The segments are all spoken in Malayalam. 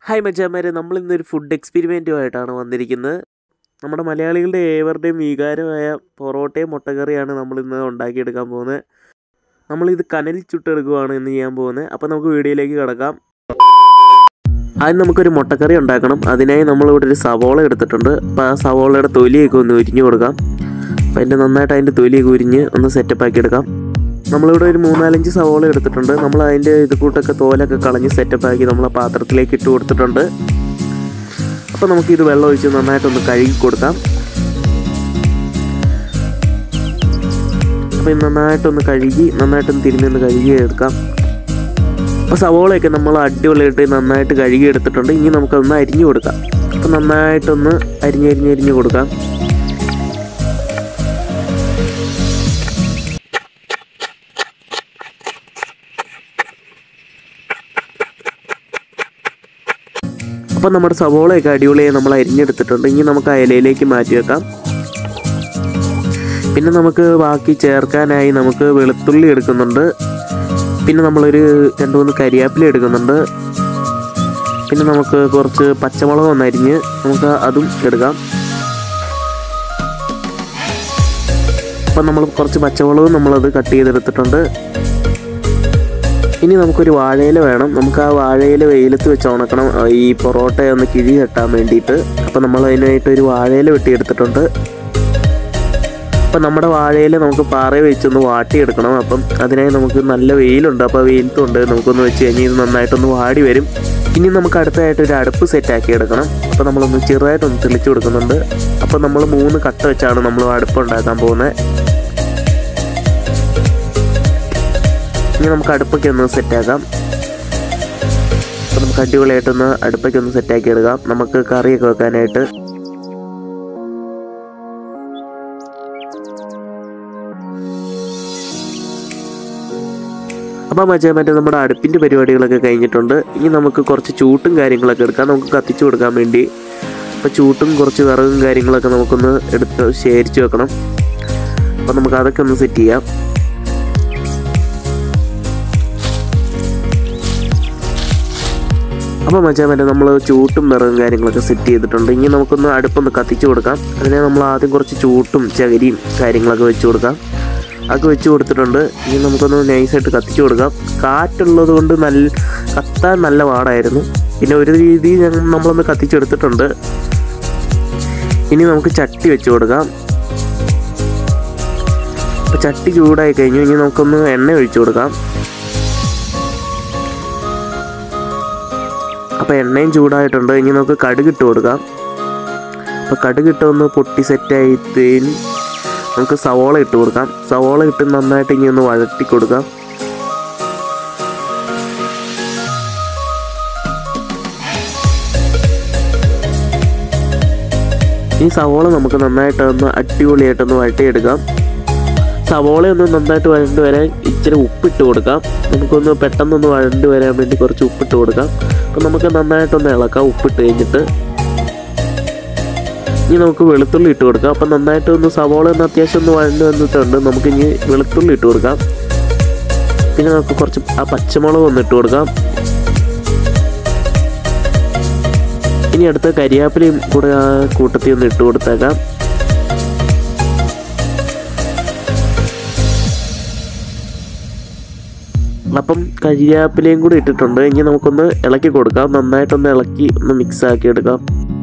ഹായ് മച്ചാമാരെ നമ്മൾ ഇന്നൊരു ഫുഡ് എക്സ്പെരിമെൻറ്റുമായിട്ടാണ് വന്നിരിക്കുന്നത് നമ്മുടെ മലയാളികളുടെ ഏവരുടെയും വികാരമായ പൊറോട്ടയും മുട്ടക്കറിയാണ് നമ്മൾ ഇന്ന് ഉണ്ടാക്കിയെടുക്കാൻ പോകുന്നത് നമ്മളിത് കനലിൽ ചുട്ടെടുക്കുകയാണ് ഇന്ന് ചെയ്യാൻ പോകുന്നത് അപ്പോൾ നമുക്ക് വീഡിയോയിലേക്ക് കിടക്കാം ആദ്യം നമുക്കൊരു മുട്ടക്കറി ഉണ്ടാക്കണം അതിനായി നമ്മളിവിടെ ഒരു സവോള എടുത്തിട്ടുണ്ട് അപ്പോൾ ആ സവോളയുടെ തൊലിയൊക്കെ ഒന്ന് ഉരിഞ്ഞു കൊടുക്കാം അപ്പോൾ അതിൻ്റെ നന്നായിട്ട് അതിൻ്റെ തൊലിയൊക്കെ ഉരിഞ്ഞ് ഒന്ന് സെറ്റപ്പ് ആക്കി എടുക്കാം നമ്മളിവിടെ ഒരു മൂന്നാലഞ്ച് സവോള എടുത്തിട്ടുണ്ട് നമ്മൾ അതിൻ്റെ ഇത് കൂട്ടൊക്കെ തോലൊക്കെ കളഞ്ഞ് സെറ്റപ്പ് ആക്കി നമ്മൾ ആ പാത്രത്തിലേക്ക് ഇട്ട് കൊടുത്തിട്ടുണ്ട് അപ്പോൾ നമുക്കിത് വെള്ളം ഒഴിച്ച് നന്നായിട്ടൊന്ന് കഴുകി കൊടുക്കാം അപ്പോൾ ഇത് നന്നായിട്ടൊന്ന് കഴുകി നന്നായിട്ടൊന്ന് തിരിഞ്ഞൊന്ന് കഴുകി എടുക്കാം അപ്പോൾ സവോളയൊക്കെ നമ്മൾ അടിപൊളിയായിട്ട് നന്നായിട്ട് കഴുകി എടുത്തിട്ടുണ്ട് ഇനി നമുക്കതൊന്ന് അരിഞ്ഞു കൊടുക്കാം അപ്പോൾ നന്നായിട്ടൊന്ന് അരിഞ്ഞരിഞ്ഞരിഞ്ഞ് കൊടുക്കാം അപ്പം നമ്മുടെ സവോളയൊക്കെ അടിപൊളിയായി നമ്മൾ അരിഞ്ഞെടുത്തിട്ടുണ്ട് ഇനി നമുക്ക് ആ ഇലയിലേക്ക് മാറ്റി വെക്കാം പിന്നെ നമുക്ക് ബാക്കി ചേർക്കാനായി നമുക്ക് വെളുത്തുള്ളി എടുക്കുന്നുണ്ട് പിന്നെ നമ്മളൊരു രണ്ട് മൂന്ന് കരിയാപ്പില എടുക്കുന്നുണ്ട് പിന്നെ നമുക്ക് കുറച്ച് പച്ചമുളക് ഒന്ന് അരിഞ്ഞ് നമുക്ക് അതും എടുക്കാം അപ്പം നമ്മൾ കുറച്ച് പച്ചമുളകും നമ്മളത് കട്ട് ചെയ്തെടുത്തിട്ടുണ്ട് ഇനി നമുക്കൊരു വാഴയില വേണം നമുക്ക് ആ വാഴയില വെയിലത്ത് വെച്ച് ഉണക്കണം ഈ പൊറോട്ട ഒന്ന് കിഴി കെട്ടാൻ വേണ്ടിയിട്ട് അപ്പം നമ്മൾ അതിനായിട്ട് ഒരു വാഴയില വെട്ടിയെടുത്തിട്ടുണ്ട് അപ്പം നമ്മുടെ വാഴയില നമുക്ക് പാറ വെച്ചൊന്ന് വാട്ടിയെടുക്കണം അപ്പം അതിനായി നമുക്ക് നല്ല വെയിലുണ്ട് അപ്പോൾ വെയിലത്തുണ്ട് നമുക്കൊന്ന് വെച്ച് കഴിഞ്ഞാൽ ഇത് നന്നായിട്ടൊന്ന് വാടി വരും ഇനി നമുക്ക് അടുത്തതായിട്ട് ഒരു അടുപ്പ് സെറ്റാക്കി എടുക്കണം അപ്പോൾ നമ്മളൊന്ന് ചെറുതായിട്ടൊന്ന് തെളിച്ചു കൊടുക്കുന്നുണ്ട് അപ്പോൾ നമ്മൾ മൂന്ന് കട്ട വെച്ചാണ് നമ്മൾ അടുപ്പ് ഉണ്ടാക്കാൻ പോകുന്നത് ഇനി നമുക്ക് അടുപ്പൊക്കെ ഒന്ന് സെറ്റാക്കാം അപ്പോൾ നമുക്ക് അടിപൊളിയായിട്ടൊന്ന് അടുപ്പൊക്കെ ഒന്ന് സെറ്റാക്കി എടുക്കാം നമുക്ക് കറിയൊക്കെ വെക്കാനായിട്ട് അപ്പോൾ മറ്റേ മറ്റേ നമ്മുടെ അടുപ്പിൻ്റെ പരിപാടികളൊക്കെ കഴിഞ്ഞിട്ടുണ്ട് ഇനി നമുക്ക് കുറച്ച് ചൂട്ടും കാര്യങ്ങളൊക്കെ എടുക്കാം നമുക്ക് കത്തിച്ചു കൊടുക്കാൻ വേണ്ടി അപ്പോൾ ചൂട്ടും കുറച്ച് വിറകും കാര്യങ്ങളൊക്കെ നമുക്കൊന്ന് എടുത്ത് ശേഖരിച്ച് വെക്കണം അപ്പോൾ നമുക്ക് അതൊക്കെ ഒന്ന് സെറ്റ് ചെയ്യാം അപ്പോൾ മച്ചാൻ പറ്റും നമ്മൾ ചൂട്ടും വിറകും കാര്യങ്ങളൊക്കെ സെറ്റ് ചെയ്തിട്ടുണ്ട് ഇനി നമുക്കൊന്ന് അടുപ്പൊന്ന് കത്തിച്ചു കൊടുക്കാം അതിനെ നമ്മൾ ആദ്യം കുറച്ച് ചൂട്ടും ചകരിയും കാര്യങ്ങളൊക്കെ വെച്ച് കൊടുക്കാം അതൊക്കെ വെച്ച് കൊടുത്തിട്ടുണ്ട് ഇനി നമുക്കൊന്ന് നൈസായിട്ട് കത്തിച്ചു കൊടുക്കാം കാറ്റുള്ളത് കൊണ്ട് നല്ല കത്താൻ നല്ല പാടായിരുന്നു പിന്നെ ഒരു രീതി നമ്മളൊന്ന് കത്തിച്ചെടുത്തിട്ടുണ്ട് ഇനി നമുക്ക് ചട്ടി വെച്ച് കൊടുക്കാം അപ്പോൾ ചട്ടി ചൂടായി കഴിഞ്ഞു ഇനി നമുക്കൊന്ന് എണ്ണ ഒഴിച്ചു കൊടുക്കാം അപ്പോൾ എണ്ണയും ചൂടായിട്ടുണ്ട് ഇനി നമുക്ക് കടുക് ഇട്ട് കൊടുക്കാം അപ്പോൾ കടുക് ഇട്ട് ഒന്ന് പൊട്ടി സെറ്റായിത്തേന് നമുക്ക് സവോള ഇട്ട് കൊടുക്കാം സവോള ഇട്ട് നന്നായിട്ട് ഇനി ഒന്ന് വഴറ്റി കൊടുക്കാം ഈ സവോള നമുക്ക് നന്നായിട്ട് ഒന്ന് അടിപൊളിയായിട്ടൊന്ന് വഴറ്റിയെടുക്കാം സവോള ഒന്ന് നന്നായിട്ട് വഴണ്ട് വരാൻ ഇച്ചിരി ഉപ്പിട്ട് കൊടുക്കാം നമുക്കൊന്ന് പെട്ടെന്നൊന്ന് വഴണ്ട് വരാൻ വേണ്ടി കുറച്ച് ഉപ്പിട്ട് കൊടുക്കാം അപ്പം നമുക്ക് നന്നായിട്ടൊന്ന് ഇളക്കാം ഉപ്പിട്ട് കഴിഞ്ഞിട്ട് ഇനി നമുക്ക് വെളുത്തുള്ളി ഇട്ട് കൊടുക്കാം അപ്പം നന്നായിട്ട് ഒന്ന് സവോള ഒന്ന് അത്യാവശ്യം ഒന്ന് വഴണ്ട് വന്നിട്ടുണ്ട് നമുക്ക് ഇനി വെളുത്തുള്ളി ഇട്ട് കൊടുക്കാം പിന്നെ നമുക്ക് കുറച്ച് ആ പച്ചമുളക് ഒന്ന് ഇട്ട് കൊടുക്കാം ഇനി അടുത്ത കരിയാപ്പിലയും കൂടെ ആ കൂട്ടത്തിൽ ഒന്ന് ഇട്ട് കൊടുത്തേക്കാം അപ്പം കരിയാപ്പിലയും കൂടി ഇട്ടിട്ടുണ്ട് ഇനി നമുക്കൊന്ന് ഇളക്കി കൊടുക്കാം നന്നായിട്ടൊന്ന് ഇളക്കി ഒന്ന് മിക്സ് ആക്കി എടുക്കാം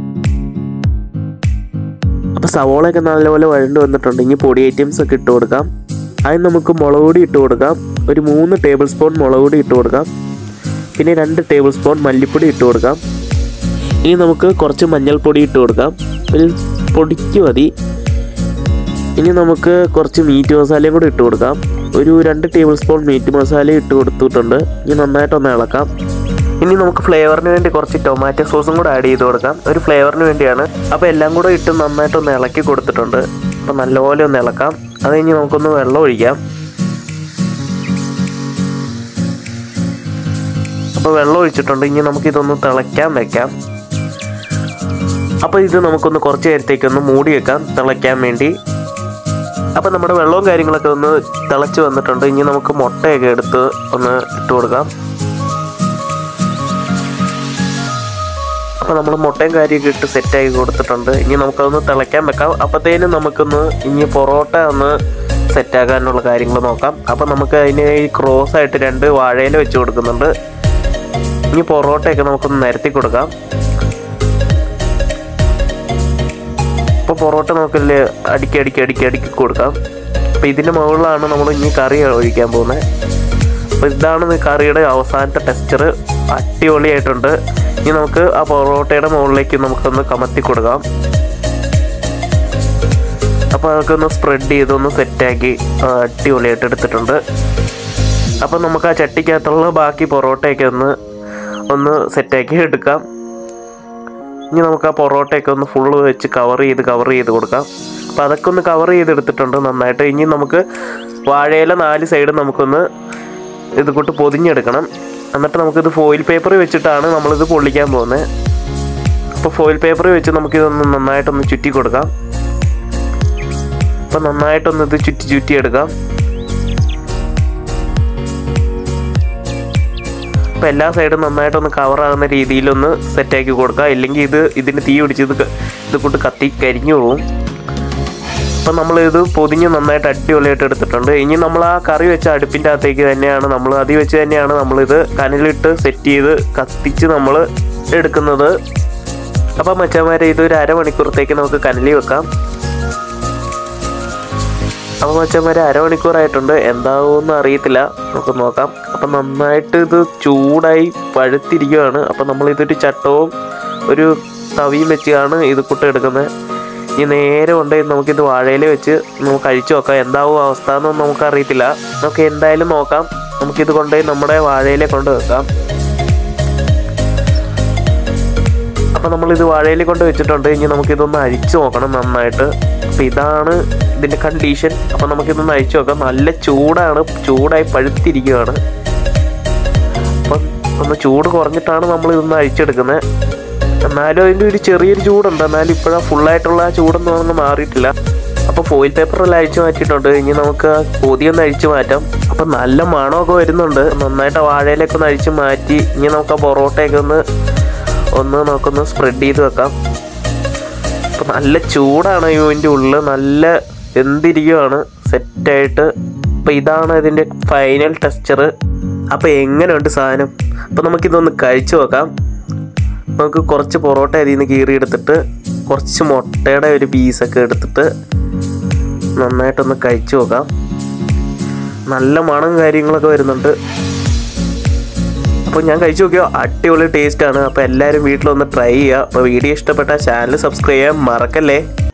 അപ്പോൾ സവോളയൊക്കെ നല്ലപോലെ വഴണ്ട് വന്നിട്ടുണ്ട് ഇനി പൊടി ഐറ്റംസ് ഒക്കെ ഇട്ട് കൊടുക്കാം അതിന് നമുക്ക് മുളക് പൊടി ഇട്ട് കൊടുക്കാം ഒരു മൂന്ന് ടേബിൾ സ്പൂൺ മുളക് പൊടി ഇട്ട് കൊടുക്കാം പിന്നെ രണ്ട് ടേബിൾ സ്പൂൺ മല്ലിപ്പൊടി ഇട്ട് കൊടുക്കാം ഇനി നമുക്ക് കുറച്ച് മഞ്ഞൾപ്പൊടി ഇട്ട് കൊടുക്കാം ഒരു പൊടിക്ക് മതി ഇനി നമുക്ക് കുറച്ച് മീറ്റ് മസാലയും കൂടി ഇട്ട് കൊടുക്കാം ഒരു രണ്ട് ടേബിൾ സ്പൂൺ മീറ്റ് മസാല ഇട്ട് കൊടുത്തിട്ടുണ്ട് ഇനി നന്നായിട്ടൊന്ന് ഇളക്കാം ഇനി നമുക്ക് ഫ്ലേവറിന് വേണ്ടി കുറച്ച് ടൊമാറ്റോ സോസും കൂടെ ആഡ് ചെയ്ത് കൊടുക്കാം ഒരു ഫ്ലേവറിന് വേണ്ടിയാണ് അപ്പോൾ എല്ലാം കൂടെ ഇട്ട് നന്നായിട്ടൊന്ന് ഇളക്കി കൊടുത്തിട്ടുണ്ട് അപ്പോൾ നല്ലപോലെ ഒന്ന് ഇളക്കാം അത് കഴിഞ്ഞ് നമുക്കൊന്ന് വെള്ളം ഒഴിക്കാം അപ്പോൾ വെള്ളം ഒഴിച്ചിട്ടുണ്ട് ഇനി നമുക്കിതൊന്ന് തിളയ്ക്കാൻ വെക്കാം അപ്പോൾ ഇത് നമുക്കൊന്ന് കുറച്ച് നേരത്തേക്കൊന്ന് മൂടി വെക്കാം തിളയ്ക്കാൻ വേണ്ടി അപ്പം നമ്മുടെ വെള്ളവും കാര്യങ്ങളൊക്കെ ഒന്ന് തിളച്ച് വന്നിട്ടുണ്ട് ഇനി നമുക്ക് മുട്ടയൊക്കെ എടുത്ത് ഒന്ന് ഇട്ട് കൊടുക്കാം അപ്പോൾ നമ്മൾ മുട്ടയും കാര്യമൊക്കെ ഇട്ട് സെറ്റാക്കി കൊടുത്തിട്ടുണ്ട് ഇനി നമുക്കതൊന്ന് തിളയ്ക്കാൻ വെക്കാം അപ്പോഴത്തേനും നമുക്കൊന്ന് ഇനി പൊറോട്ട ഒന്ന് സെറ്റാക്കാനുള്ള കാര്യങ്ങൾ നോക്കാം അപ്പോൾ നമുക്ക് അതിന് ഈ ക്രോസ് ആയിട്ട് രണ്ട് വാഴയില വെച്ച് കൊടുക്കുന്നുണ്ട് ഇനി പൊറോട്ടയൊക്കെ നമുക്കൊന്ന് നിരത്തി കൊടുക്കാം ഇപ്പോൾ പൊറോട്ട നമുക്കല്ലേ അടുക്കി അടുക്കി അടുക്കി അടുക്കി കൊടുക്കാം അപ്പോൾ ഇതിൻ്റെ മുകളിലാണ് നമ്മൾ ഇനി കറി ഒഴിക്കാൻ പോകുന്നത് അപ്പോൾ ഇതാണ് ഈ കറിയുടെ അവസാനത്തെ ടെക്സ്ചർ അടിപൊളിയായിട്ടുണ്ട് ഇനി നമുക്ക് ആ പൊറോട്ടയുടെ മുകളിലേക്ക് നമുക്കൊന്ന് കമത്തി കൊടുക്കാം അപ്പോൾ അതൊക്കെ ഒന്ന് സ്പ്രെഡ് ചെയ്ത് ഒന്ന് സെറ്റാക്കി അടിപൊളിയായിട്ട് എടുത്തിട്ടുണ്ട് അപ്പോൾ നമുക്ക് ആ ചട്ടിക്കകത്തുള്ള ബാക്കി പൊറോട്ടയൊക്കെ ഒന്ന് ഒന്ന് സെറ്റാക്കി എടുക്കാം ഇനി നമുക്ക് ആ പൊറോട്ടയൊക്കെ ഒന്ന് ഫുള്ള് വെച്ച് കവർ ചെയ്ത് കവർ ചെയ്ത് കൊടുക്കാം അപ്പോൾ അതൊക്കെ ഒന്ന് കവർ ചെയ്തെടുത്തിട്ടുണ്ട് നന്നായിട്ട് ഇനി നമുക്ക് വാഴയില നാല് സൈഡും നമുക്കൊന്ന് ഇത് കൂട്ട് പൊതിഞ്ഞെടുക്കണം എന്നിട്ട് നമുക്കിത് ഫോയിൽ പേപ്പർ വെച്ചിട്ടാണ് നമ്മളിത് പൊള്ളിക്കാൻ പോകുന്നത് അപ്പോൾ ഫോയിൽ പേപ്പർ വെച്ച് നമുക്കിതൊന്ന് നന്നായിട്ടൊന്ന് ചുറ്റി കൊടുക്കാം അപ്പോൾ നന്നായിട്ടൊന്ന് ഇത് ചുറ്റി ചുറ്റി എടുക്കാം അപ്പോൾ എല്ലാ സൈഡും നന്നായിട്ടൊന്ന് കവർ ആകുന്ന രീതിയിലൊന്ന് സെറ്റാക്കി കൊടുക്കുക ഇല്ലെങ്കിൽ ഇത് ഇതിന് തീ പിടിച്ച് ഇത് ക- ഇത് കൊണ്ട് കത്തി കരിഞ്ഞു പോകും അപ്പം നമ്മളിത് പൊതിഞ്ഞ് നന്നായിട്ട് അടിപൊളിയായിട്ട് എടുത്തിട്ടുണ്ട് ഇനി നമ്മൾ ആ കറി വെച്ച അടുപ്പിൻ്റെ അകത്തേക്ക് തന്നെയാണ് നമ്മൾ അതി വെച്ച് തന്നെയാണ് നമ്മളിത് കനലിട്ട് സെറ്റ് ചെയ്ത് കത്തിച്ച് നമ്മൾ എടുക്കുന്നത് അപ്പം മച്ചന്മാരെ ഇത് ഒരു അരമണിക്കൂറത്തേക്ക് നമുക്ക് കനലിൽ വെക്കാം അപ്പോൾ മച്ചന്മാരെ അരമണിക്കൂറായിട്ടുണ്ട് എന്താവുമെന്ന് അറിയത്തില്ല നമുക്ക് നോക്കാം അപ്പം നന്നായിട്ട് ഇത് ചൂടായി പഴുത്തിരിക്കുകയാണ് അപ്പം നമ്മൾ ഇതൊരു ചട്ടവും ഒരു തവിയും വെച്ചാണ് ഇത് കുട്ട എടുക്കുന്നത് ഇനി നേരെ കൊണ്ടുപോയി നമുക്കിത് വാഴയില വെച്ച് നമുക്ക് കഴിച്ചു നോക്കാം എന്താവും അവസ്ഥ എന്നൊന്നും നമുക്ക് അറിയത്തില്ല നമുക്ക് എന്തായാലും നോക്കാം നമുക്കിത് കൊണ്ടുപോയി നമ്മുടെ വാഴയില കൊണ്ട് വെക്കാം അപ്പം നമ്മളിത് വാഴയില കൊണ്ട് വെച്ചിട്ടുണ്ട് ഇനി നമുക്കിതൊന്ന് അഴിച്ചു നോക്കണം നന്നായിട്ട് അപ്പം ഇതാണ് ഇതിൻ്റെ കണ്ടീഷൻ അപ്പം നമുക്കിതൊന്ന് അഴിച്ചു നോക്കാം നല്ല ചൂടാണ് ചൂടായി പഴുത്തിരിക്കുകയാണ് അപ്പം ഒന്ന് ചൂട് കുറഞ്ഞിട്ടാണ് നമ്മൾ ഇതൊന്ന് അഴിച്ചെടുക്കുന്നത് എന്നാലും അതിൻ്റെ ഒരു ചെറിയൊരു ചൂടുണ്ട് എന്നാലും ഇപ്പോഴാ ഫുള്ളായിട്ടുള്ള ആ ചൂടൊന്നും അങ്ങ് മാറിയിട്ടില്ല അപ്പോൾ ഫോയിൽ പേപ്പറെല്ലാം അഴിച്ചു മാറ്റിയിട്ടുണ്ട് ഇനി നമുക്ക് ആ പൊതിയൊന്ന് അഴിച്ചു മാറ്റാം അപ്പം നല്ല മണമൊക്കെ വരുന്നുണ്ട് നന്നായിട്ട് ആ വാഴയിലൊക്കെ ഒന്ന് അഴിച്ച് മാറ്റി ഇനി നമുക്ക് ആ പൊറോട്ടയൊക്കെ ഒന്ന് ഒന്ന് നമുക്കൊന്ന് സ്പ്രെഡ് ചെയ്ത് വെക്കാം അപ്പം നല്ല ചൂടാണ് ഇതിൻ്റെ ഉള്ളിൽ നല്ല എന്തിരിക്കുകയാണ് സെറ്റായിട്ട് അപ്പം ഇതാണ് ഇതിൻ്റെ ഫൈനൽ ടെക്സ്ചർ അപ്പോൾ എങ്ങനെയുണ്ട് സാധനം അപ്പം നമുക്കിതൊന്ന് കഴിച്ചു നോക്കാം നമുക്ക് കുറച്ച് പൊറോട്ട അതിൽ നിന്ന് കീറിയെടുത്തിട്ട് കുറച്ച് മുട്ടയുടെ ഒരു പീസൊക്കെ എടുത്തിട്ട് നന്നായിട്ടൊന്ന് കഴിച്ചു നോക്കാം നല്ല മണം കാര്യങ്ങളൊക്കെ വരുന്നുണ്ട് അപ്പോൾ ഞാൻ കഴിച്ചു നോക്കിയോ അടിപൊളി ടേസ്റ്റാണ് അപ്പോൾ എല്ലാവരും വീട്ടിലൊന്ന് ട്രൈ ചെയ്യുക അപ്പോൾ വീഡിയോ ഇഷ്ടപ്പെട്ടാൽ ചാനൽ സബ്സ്ക്രൈബ് ചെയ്യാൻ മറക്കല്ലേ